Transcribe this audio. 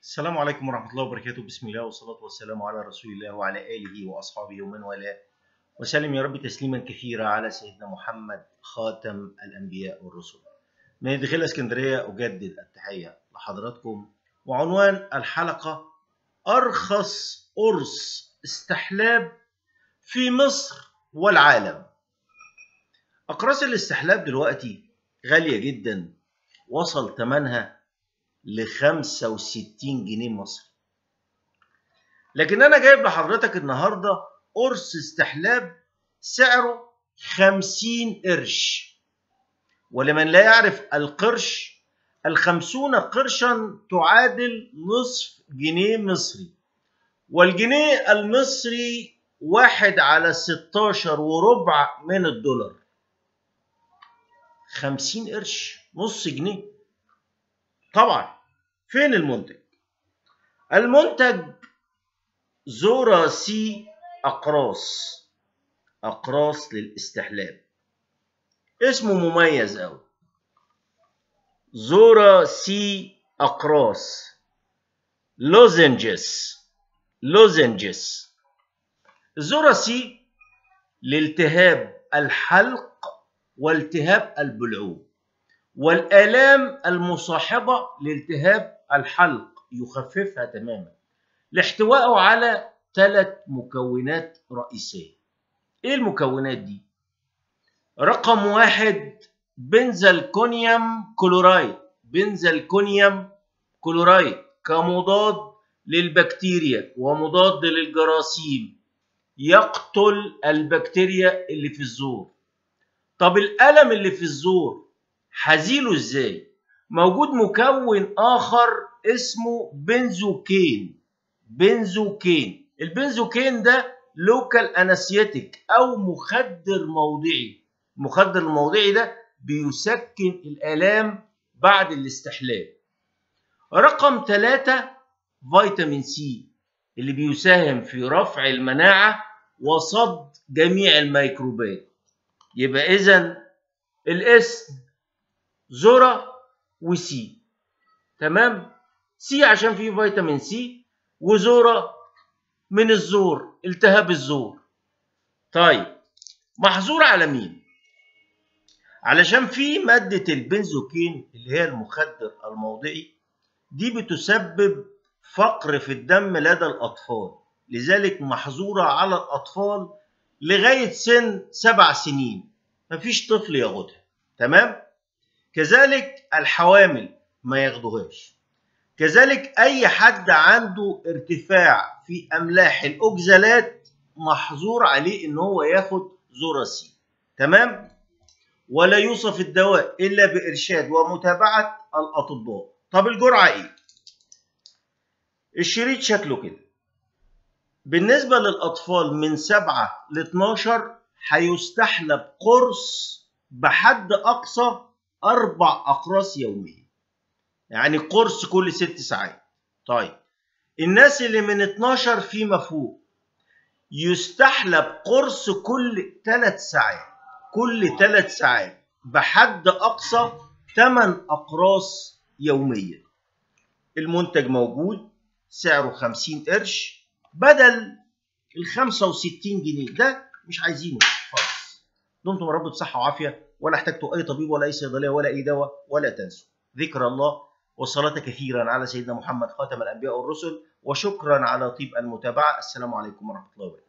السلام عليكم ورحمة الله وبركاته بسم الله والصلاة والسلام على رسول الله وعلى آله وأصحابه ومن والاه وسلم يا رب تسليما كثيرا على سيدنا محمد خاتم الأنبياء والرسل من دخل اسكندرية أجدد التحية لحضراتكم وعنوان الحلقة أرخص قرص استحلاب في مصر والعالم أقراص الاستحلاب دلوقتي غالية جدا وصل ثمنها ل 65 جنيه مصري لكن انا جايب لحضرتك النهارده قرص استحلاب سعره 50 قرش ولمن لا يعرف القرش الخمسون قرشا تعادل نصف جنيه مصري والجنيه المصري واحد على 16 وربع من الدولار 50 قرش نص جنيه طبعا فين المنتج المنتج زورا سي اقراص اقراص للاستحلاب اسمه مميز قوي زورا سي اقراص لوزنجس لوزنجس زورا سي لالتهاب الحلق والتهاب البلعوم والآلام المصاحبة لالتهاب الحلق يخففها تماما لاحتوائه على ثلاث مكونات رئيسية ايه المكونات دي رقم واحد بنزلكونيوم كلورايد بنزلكونيوم كلورايد كمضاد للبكتيريا ومضاد للجراثيم يقتل البكتيريا اللي في الزور طب الألم اللي في الزور هزيله ازاي موجود مكون اخر اسمه بنزوكين بنزوكين البنزوكين ده لوكال انستيك او مخدر موضعي المخدر الموضعي ده بيسكن الالام بعد الاستحلاب رقم ثلاثة فيتامين سي اللي بيساهم في رفع المناعة وصد جميع الميكروبات يبقى اذا الاسم ذرة وسي تمام سي عشان فيه فيتامين سي وذرة من الزور التهاب الزور طيب محظور على مين علشان في مادة البنزوكين اللي هي المخدر الموضعي دي بتسبب فقر في الدم لدى الأطفال لذلك محظورة على الأطفال لغاية سن سبع سنين مفيش طفل ياخدها تمام كذلك الحوامل ما ياخدوهاش كذلك اي حد عنده ارتفاع في املاح الاوكزالات محظور عليه ان هو ياخد زوراسي تمام ولا يوصف الدواء الا بارشاد ومتابعه الاطباء طب الجرعه ايه الشريط شكله كده بالنسبه للاطفال من 7 ل 12 هيستحلب قرص بحد اقصى أربع أقراص يوميا يعني قرص كل ست ساعات طيب الناس اللي من 12 فيما فوق يستحلب قرص كل ثلاث ساعات كل ثلاث ساعات بحد أقصى 8 أقراص يوميا المنتج موجود سعره 50 قرش بدل ال 65 جنيه ده مش عايزينه خالص دمتم رب بصحة وعافية ولا احتجتوا اي طبيب ولا اي صيدليه ولا اي دواء ولا تنسوا ذكر الله والصلاه كثيرا على سيدنا محمد خاتم الانبياء والرسل وشكرا على طيب المتابعه السلام عليكم ورحمه الله وبركاته